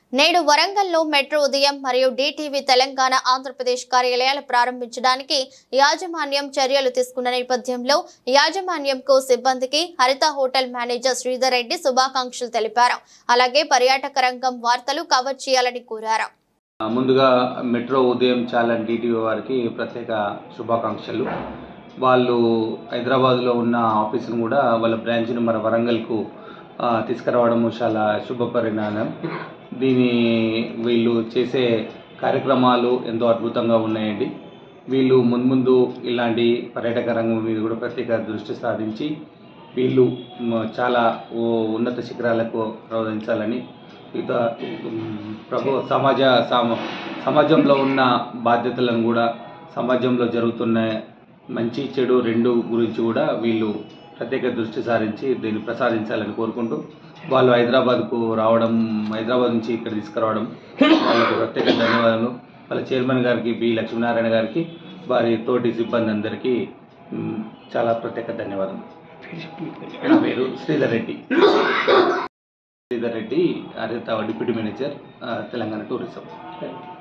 నేడు వరంగల్లో మెట్రో ఉదయం మరియు డిటీవీ తెలంగాణ ఆంధ్రప్రదేశ్ కార్యాలయాలు ప్రారంభించడానికి యాజమాన్యం చర్యలు తీసుకున్న నేపథ్యంలో యాజమాన్యంకు సిబ్బందికి హరిత హోటల్ మేనేజర్ శ్రీధర్ రెడ్డి శుభాకాంక్షలు తెలిపారు అలాగే పర్యాటక రంగం వార్తలు కవర్ చేయాలని కోరారు ముందుగా మెట్రో ఉదయం చాలన్ డిటిఓ వారికి ప్రత్యేక శుభాకాంక్షలు వాళ్ళు హైదరాబాద్లో ఉన్న ఆఫీసును కూడా వాళ్ళ బ్రాంచ్ను మన వరంగల్కు ఆ, తీసుకురావడం చాలా శుభ పరిణామం దీని వీళ్ళు చేసే కార్యక్రమాలు ఎంతో అద్భుతంగా ఉన్నాయండి వీళ్ళు ముందు ముందు ఇలాంటి పర్యాటక రంగం మీద కూడా ప్రత్యేక దృష్టి సాధించి వీళ్ళు మ, చాలా ఓ ఉన్నత శిఖరాలకు ప్రవహించాలని ఇక ఉమ్, ప్రభు సమాజ సమ సమాజంలో ఉన్న బాధ్యతలను కూడా సమాజంలో జరుగుతున్న మంచి చెడు రెండు గురించి కూడా వీళ్ళు ప్రత్యేక దృష్టి సారించి దీన్ని ప్రసాదించాలని కోరుకుంటూ వాళ్ళు హైదరాబాద్కు రావడం హైదరాబాద్ నుంచి ఇక్కడ తీసుకురావడం వాళ్ళకు ప్రత్యేక ధన్యవాదాలు వాళ్ళ చైర్మన్ గారికి బి లక్ష్మీనారాయణ గారికి వారి తోటి సిబ్బంది అందరికీ ఉమ్, చాలా ప్రత్యేక ధన్యవాదాలు నా పేరు శ్రీధర్ రెడ్డి శ్రీధర్ రెడ్డి హరిత డిప్యూటీ మేనేజర్ ఆ, తెలంగాణ టూరిజం